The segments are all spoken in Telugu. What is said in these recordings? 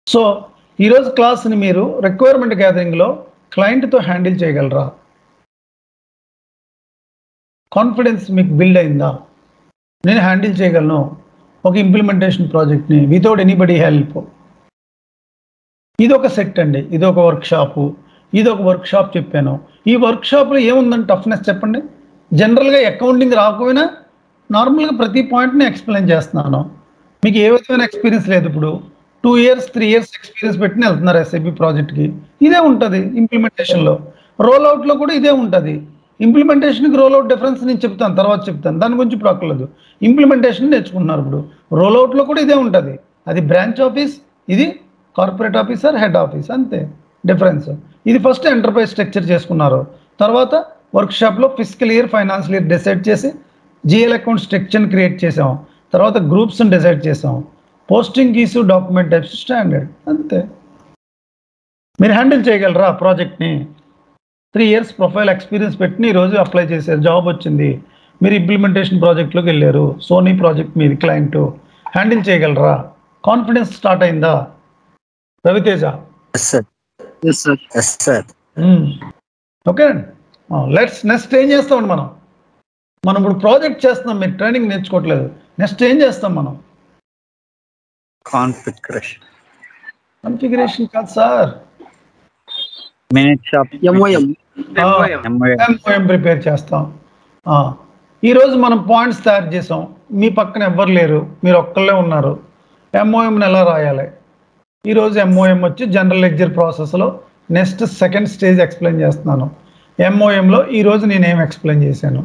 సో ఈరోజు క్లాస్ని మీరు రిక్వైర్మెంట్ గ్యాదరింగ్లో క్లయింట్తో హ్యాండిల్ చేయగలరా కాన్ఫిడెన్స్ మీకు బిల్డ్ అయిందా నేను హ్యాండిల్ చేయగలను ఒక ఇంప్లిమెంటేషన్ ప్రాజెక్ట్ని వితౌట్ ఎనీబడి హెల్ప్ ఇది ఒక సెట్ అండి ఇది ఒక వర్క్ షాపు ఇది ఒక వర్క్ షాప్ చెప్పాను ఈ వర్క్ షాప్లో ఏముందని టఫ్నెస్ చెప్పండి జనరల్గా అకౌంటింగ్ రాకపోయినా నార్మల్గా ప్రతి పాయింట్ని ఎక్స్ప్లెయిన్ చేస్తున్నాను మీకు ఏ విధమైన ఎక్స్పీరియన్స్ లేదు ఇప్పుడు two years three years experience పెట్టి వెళ్తున్నారు ఎస్ఐపి ప్రాజెక్ట్కి ఇదే ఉంటుంది ఇంప్లిమెంటేషన్లో రోల్ అవుట్లో కూడా ఇదే ఉంటుంది ఇంప్లిమెంటేషన్కి రోల్ అవుట్ డిఫరెన్స్ నేను చెప్తాను తర్వాత చెప్తాను దాని గురించి ఇప్పుడు అక్కర్లేదు ఇంప్లిమెంటేషన్ నేర్చుకుంటున్నారు ఇప్పుడు రోల్ అవుట్లో కూడా ఇదే ఉంటుంది అది బ్రాంచ్ ఆఫీస్ ఇది కార్పొరేట్ ఆఫీసర్ హెడ్ ఆఫీస్ అంతే డిఫరెన్స్ ఇది ఫస్ట్ ఎంటర్ప్రైజ్ స్ట్రక్చర్ చేసుకున్నారు తర్వాత వర్క్షాప్లో physical year financial year decide చేసి జిఎల్ అకౌంట్ స్ట్రక్చర్ని క్రియేట్ చేసాం తర్వాత గ్రూప్స్ని డిసైడ్ చేసాం posting keys document types standard అంతే మీరు హ్యాండిల్ చేయగలరా ప్రాజెక్ట్ని త్రీ ఇయర్స్ ప్రొఫైల్ ఎక్స్పీరియన్స్ పెట్టి ఈరోజు అప్లై చేశారు జాబ్ వచ్చింది మీరు ఇంప్లిమెంటేషన్ ప్రాజెక్ట్లోకి వెళ్ళారు సోనీ ప్రాజెక్ట్ మీది క్లయింట్ హ్యాండిల్ చేయగలరా కాన్ఫిడెన్స్ స్టార్ట్ అయిందా Raviteja yes sir yes sir yes sir okay let's next ఏం చేస్తామండి మనం మనం ఇప్పుడు ప్రాజెక్ట్ చేస్తున్నాం మీరు ట్రైనింగ్ నేర్చుకోవట్లేదు నెక్స్ట్ ఏం చేస్తాం మనం కాన్ఫిగరేషన్ కన్ఫిగరేషన్ కాదు sir minute shop MOM MOM prepare చేస్తాం ఆ, ఈరోజు మనం పాయింట్స్ తయారు చేసాం మీ పక్కన ఎవ్వరు లేరు మీరు ఒక్కళ్ళే ఉన్నారు ఎంఓఎంని ఎలా రాయాలి ఈరోజు ఎంఓఎం వచ్చి జనరల్ లెక్చర్ ప్రాసెస్లో నెక్స్ట్ సెకండ్ స్టేజ్ ఎక్స్ప్లెయిన్ చేస్తున్నాను ఎంఓఎంలో ఈరోజు నేను ఏం ఎక్స్ప్లెయిన్ చేశాను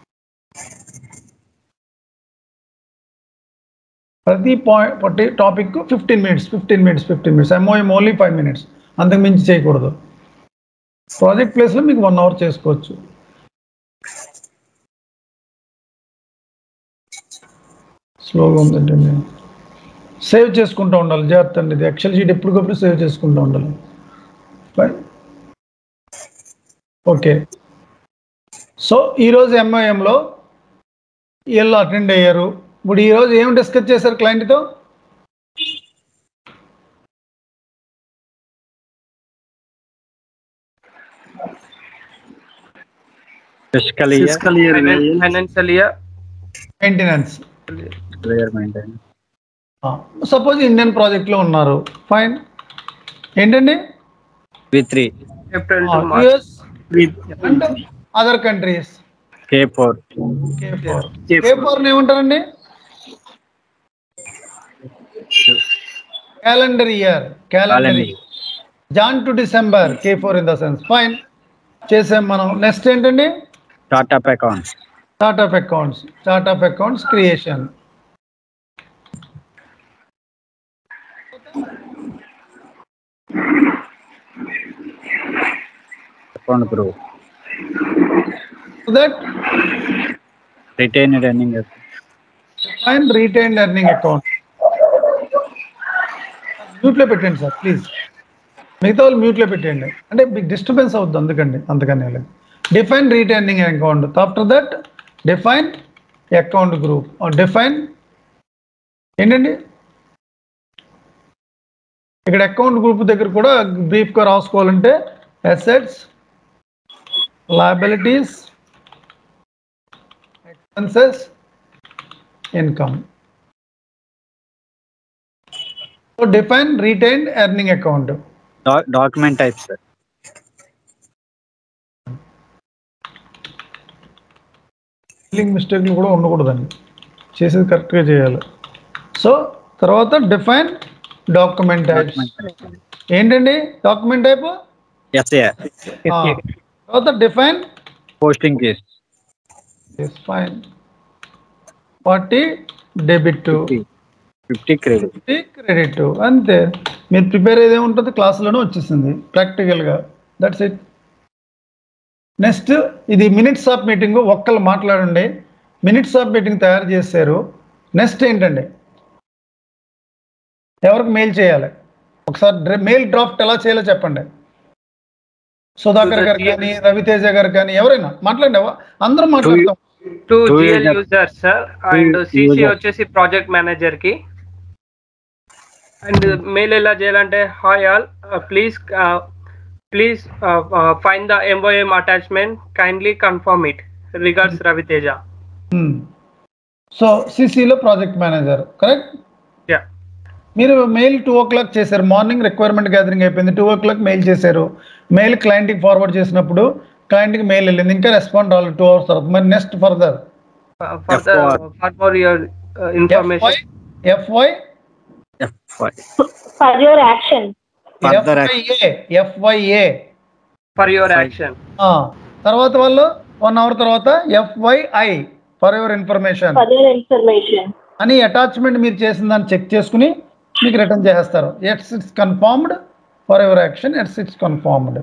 ప్రతి పాయింట్ ప్రతి topic fifteen minutes fifteen minutes fifteen minutes MOM only five minutes అంతకు మించి చేయకూడదు ప్రాజెక్ట్ ప్లేస్లో మీకు వన్ అవర్ చేసుకోవచ్చు స్లోగా ఉందండి సేవ్ చేసుకుంటూ ఉండాలి జాగ్రత్త అండి ఇది ఎక్సెల్ షీట్ ఎప్పటికప్పుడు సేవ్ చేసుకుంటూ ఉండాలి ఫైన్ ఓకే సో ఈరోజు ఎంఐఎంలో వీళ్ళు అటెండ్ అయ్యారు ఇప్పుడు ఈరోజు ఏం డిస్కస్ చేశారు క్లయింట్తో physical year physical year financial year maintenance clear maintain suppose Indian ప్రాజెక్ట్లో ఉన్నారు ఫైన్ ఏంటండి V three April to March US and other countries K four K four K four ఏమంటారండి calendar year calendar Calendar. Jan to December K four in the sense fine చేసాం మనం నెక్స్ట్ ఏంటండి start up accounts chart of accounts chart of accounts creation account group that retain running fine retain earning account మ్యూట్లో పెట్టండి సార్ ప్లీజ్ మిగతా వాళ్ళు మ్యూట్లో పెట్టండి అంటే మీకు డిస్టర్బెన్స్ అవుద్ది అందుకండి అందుకని define retaining account after that define account group define ఏంటండి ఇక్కడ అకౌంట్ గ్రూప్ దగ్గర కూడా బ్రీఫ్గా రాసుకోవాలంటే assets liabilities expenses income. So define retained earning account. Document type sir spelling మిస్టేక్లు కూడా ఉండకూడదండి చేసేది కరెక్ట్గా చేయాలి సో తర్వాత డిఫైన్ డాక్యుమెంట్ టైప్స్ ఏంటండి డాక్యుమెంట్ టైప్ ఎస్ఏ తర్వాత define posting keys fine forty debit fifty credit credit అంతే మీరు ప్రిపేర్ అయ్యేది ఉంటుంది క్లాసులోనే వచ్చేసింది ప్రాక్టికల్గా దట్స్ ఇట్ నెక్స్ట్ ఇది మినిట్స్ ఆఫ్ మీటింగ్ ఒక్కళ్ళు మాట్లాడండి మినిట్స్ ఆఫ్ మీటింగ్ తయారు చేశారు నెక్స్ట్ ఏంటండి ఎవరికి మెయిల్ చేయాలి ఒకసారి మెయిల్ డ్రాఫ్ట్ ఎలా చేయాలో చెప్పండి సుధాకర్ గారు కానీ రవితేజ గారు కానీ ఎవరైనా మాట్లాడండి ఎవ- అందరూ మాట్లాడతాం two Two GL users. Users sir and Two CC users. వచ్చేసి ప్రాజెక్ట్ మేనేజర్ కి అండ్ మెయిల్ ఎలా చేయాలంటే hi all please please find the MOM attachment kindly confirm it regards Raviteja so సిసిలో ప్రాజెక్ట్ మేనేజర్ కరెక్ట్ యా మీరు మెయిల్ టూ ఓ క్లాక్ చేశారు మార్నింగ్ రిక్వైర్మెంట్ గ్యాదరింగ్ అయిపోయింది టూ ఓ క్లాక్ మెయిల్ చేశారు మెయిల్ క్లయింట్కి ఫార్వర్డ్ చేసినప్పుడు క్లయింట్కి మెయిల్ వెళ్ళింది ఇంకా రెస్పాండ్ రాలేదు టూ అవర్స్ తర్వాత మరి next further for the for for your information FY FI for your action. Further FIA FYA for your action తర్వాత వాళ్ళు వన్ అవర్ తర్వాత FYI for your information For your information. అని అటాచ్మెంట్ మీరు చేసిన దాన్ని చెక్ చేసుకుని మీకు రిటర్న్ చేసేస్తారు it's it's confirmed for your action it's it's confirmed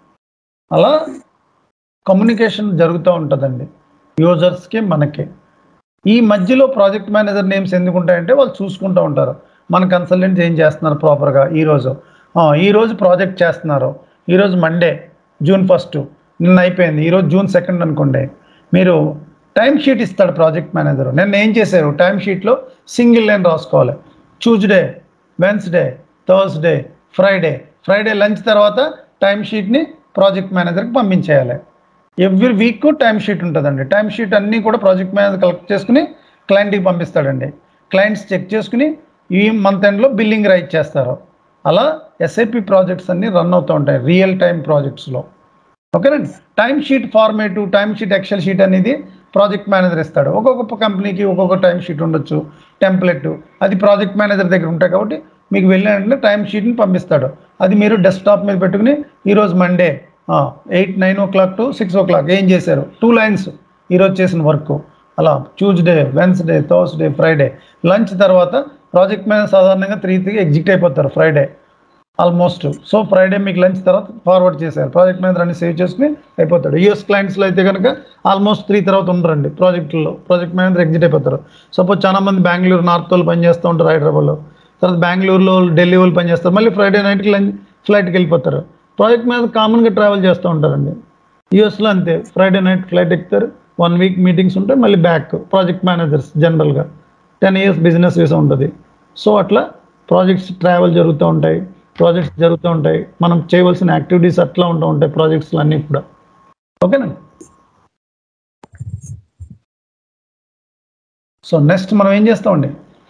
అలా కమ్యూనికేషన్ జరుగుతూ ఉంటుందండి యూజర్స్కి మనకి ఈ మధ్యలో ప్రాజెక్ట్ మేనేజర్ నేమ్స్ ఎందుకు ఉంటాయంటే వాళ్ళు చూసుకుంటూ ఉంటారు మన కన్సల్టెంట్స్ ఏం చేస్తున్నారు ప్రాపర్గా ఈరోజు ఈరోజు ప్రాజెక్ట్ చేస్తున్నారు ఈరోజు మండే జూన్ ఫస్ట్ నిన్న అయిపోయింది ఈరోజు జూన్ సెకండ్ అనుకోండి మీరు టైం షీట్ ఇస్తాడు ప్రాజెక్ట్ మేనేజర్ నిన్న ఏం చేశారు టైం షీట్లో సింగిల్ లైన్ రాసుకోవాలి Tuesday Wednesday Thursday Friday Friday lunch తర్వాత టైం షీట్ని ప్రాజెక్ట్ మేనేజర్కి పంపించేయాలి ఎవ్రీ వీక్ టైం షీట్ ఉంటుందండి టైం షీట్ అన్నీ కూడా ప్రాజెక్ట్ మేనేజర్ కలెక్ట్ చేసుకుని క్లయింట్కి పంపిస్తాడండి క్లయింట్స్ చెక్ చేసుకుని ఈ మంత్ ఎండ్లో బిల్లింగ్ రైట్ చేస్తారు అలా ఎస్ఐపి ప్రాజెక్ట్స్ అన్నీ రన్ అవుతూ ఉంటాయి రియల్ టైం ప్రాజెక్ట్స్లో ఓకేనండి time sheet format time sheet excel sheet అనేది ప్రాజెక్ట్ మేనేజర్ ఇస్తాడు ఒక్కొక్క కంపెనీకి ఒక్కొక్క టైం షీట్ ఉండొచ్చు టెంప్లెట్ అది ప్రాజెక్ట్ మేనేజర్ దగ్గర ఉంటాయి కాబట్టి మీకు వెళ్ళిన వెంటనే టైం షీట్ని పంపిస్తాడు అది మీరు డెస్క్టాప్ మీద పెట్టుకుని ఈరోజు Monday eight nine o'clock to six o'clock ఏం చేశారు టూ లైన్స్ ఈరోజు చేసిన వర్క్ అలా Tuesday Wednesday Thursday Friday lunch తర్వాత ప్రాజెక్ట్ మేనేజర్ సాధారణంగా త్రీ త్రీ ఎగ్జిట్ అయిపోతారు ఫ్రైడే ఆల్మోస్ట్ సో ఫ్రైడే మీకు లంచ్ తర్వాత ఫార్వర్డ్ చేశారు ప్రాజెక్ట్ మేనేజర్ అన్ని సేవ్ చేసుకుని అయిపోతాడు యూఎస్ క్లయింట్స్లో అయితే కనుక ఆల్మోస్ట్ త్రీ తర్వాత ఉండరండి ప్రాజెక్టుల్లో ప్రాజెక్ట్ మేనేజర్ ఎగ్జిట్ అయిపోతారు సపోజ్ చాలా మంది బెంగళూరు నార్త్ వాళ్ళు పనిచేస్తూ ఉంటారు హైదరాబాద్లో తర్వాత బెంగళూరులో ఢిల్లీ వాళ్ళు పనిచేస్తారు మళ్ళీ ఫ్రైడే నైట్కి లంచ్ ఫ్లైట్కి వెళ్ళిపోతారు ప్రాజెక్ట్ మేనేజర్ కామన్గా ట్రావెల్ చేస్తూ ఉంటారండి యూఎస్లో అంతే ఫ్రైడే నైట్ ఫ్లైట్ ఎక్కుతారు వన్ వీక్ మీటింగ్స్ ఉంటాయి మళ్ళీ బ్యాక్ ప్రాజెక్ట్ మేనేజర్స్ జనరల్గా టెన్ ఇయర్స్ బిజినెస్ వీసా ఉంటుంది సో అట్లా ప్రాజెక్ట్స్ ట్రావెల్ జరుగుతూ ఉంటాయి ప్రాజెక్ట్స్ జరుగుతూ ఉంటాయి మనం చేయవలసిన యాక్టివిటీస్ అట్లా ఉంటూ ఉంటాయి ప్రాజెక్ట్స్లో అన్నీ కూడా ఓకేనా సో నెక్స్ట్ మనం ఏం చేస్తామండి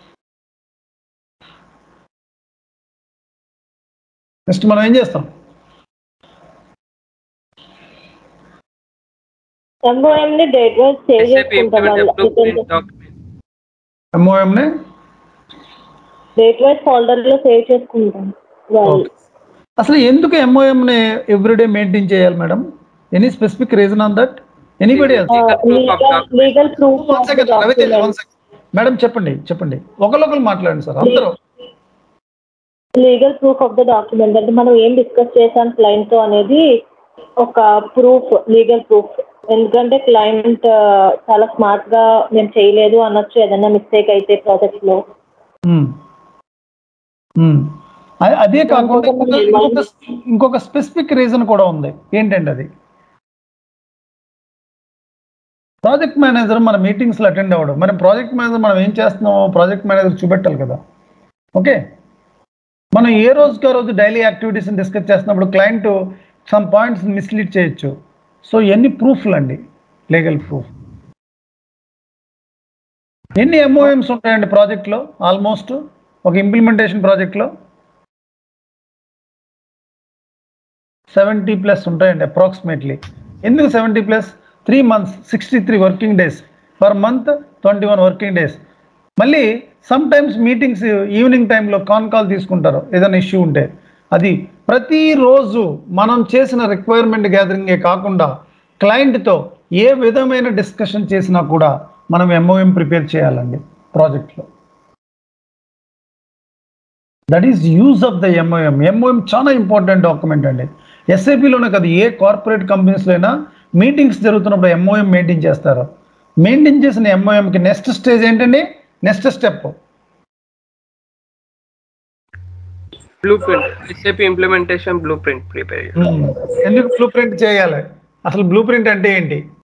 నెక్స్ట్ మనం ఏం చేస్తాం MOM ని date wise save SAP implement a blueprint చేసుకుంటాం document. ఎంఓఎంని డేట్ వైజ్ ఫోల్డర్ లో సేవ్ చేసుకుంటాం వాళ్ళు ఓకే అసలు ఎందుకు ఎంఓఎంని ఎవ్రీడే మెయింటైన్ చేయాలి madam any specific reason on that anybody legal proof one second Raviteja one second madam చెప్పండి చెప్పండి ఒకరికొకరు మాట్లాడండి సార్ అందరూ legal proof of the document అంటే మనం ఏం డిస్కస్ చేసాం క్లయింట్ తో అనేది ఒక ప్రూఫ్ లీగల్ ప్రూఫ్ ఎందుకంటే క్లయింట్ చాలా స్మార్ట్ గా మేము చేయలేదు అనొచ్చు ఏదైనా మిస్టేక్ అయితే ప్రాజెక్ట్ లో మ్మ్. మ్మ్. అ- అదే కాకుండా ఇంకొక- ఇంకొక ఇంకొక స్పెసిఫిక్ రీజన్ కూడా ఉంది ఏంటండి అది ప్రాజెక్ట్ మేనేజర్ మన మీటింగ్స్లో అటెండ్ అవ్వడం మరి ప్రాజెక్ట్ మేనేజర్ మనం ఏం చేస్తున్నామో ప్రాజెక్ట్ మేనేజర్ చూపెట్టాలి కదా ఓకే మనం ఏ రోజుకి ఆ రోజు డైలీ యాక్టివిటీస్ని డిస్కస్ చేస్తున్నప్పుడు క్లయింట్ సమ్ పాయింట్స్ మిస్లీడ్ చేయొచ్చు సో ఎన్ని ప్రూఫ్లు అండి లీగల్ ప్రూఫ్ ఎన్ని ఎంఓఎంస్ ఉంటాయండి ప్రాజెక్ట్లో ఆల్మోస్ట్ ఒక ఇంప్లిమెంటేషన్ ప్రాజెక్ట్లో సెవెంటీ ప్లస్ ఉంటాయండి అప్రాక్సిమేట్లీ ఎందుకు seventy plus three months sixty three working days per month twenty one working days మళ్ళీ సమ్ టైమ్స్ మీటింగ్స్ ఈవినింగ్ టైంలో కాన్ కాల్ తీసుకుంటారు ఏదైనా ఇష్యూ ఉంటే అది ప్రతిరోజు మనం చేసిన రిక్వైర్మెంట్ గ్యాదరింగే కాకుండా క్లయింట్తో ఏ విధమైన డిస్కషన్ చేసినా కూడా మనం ఎంఓఎం ప్రిపేర్ చేయాలండి ప్రాజెక్ట్లో that is use of the MOM MOM చాలా ఇంపార్టెంట్ డాక్యుమెంట్ అండి ఎస్ఐపిలోనే కాదు ఏ కార్పొరేట్ కంపెనీస్లో అయినా మీటింగ్స్ జరుగుతున్నప్పుడు ఎంఓఎం మెయింటైన్ చేస్తారు మెయింటైన్ చేసిన ఎంఓఎంకి నెక్స్ట్ స్టేజ్ ఏంటండి next step Blueprint. SAP implementation blueprint prepare. ఎందుకు బ్లూ ప్రింట్ చేయాలి అసలు బ్లూ ప్రింట్ అంటే ఏంటి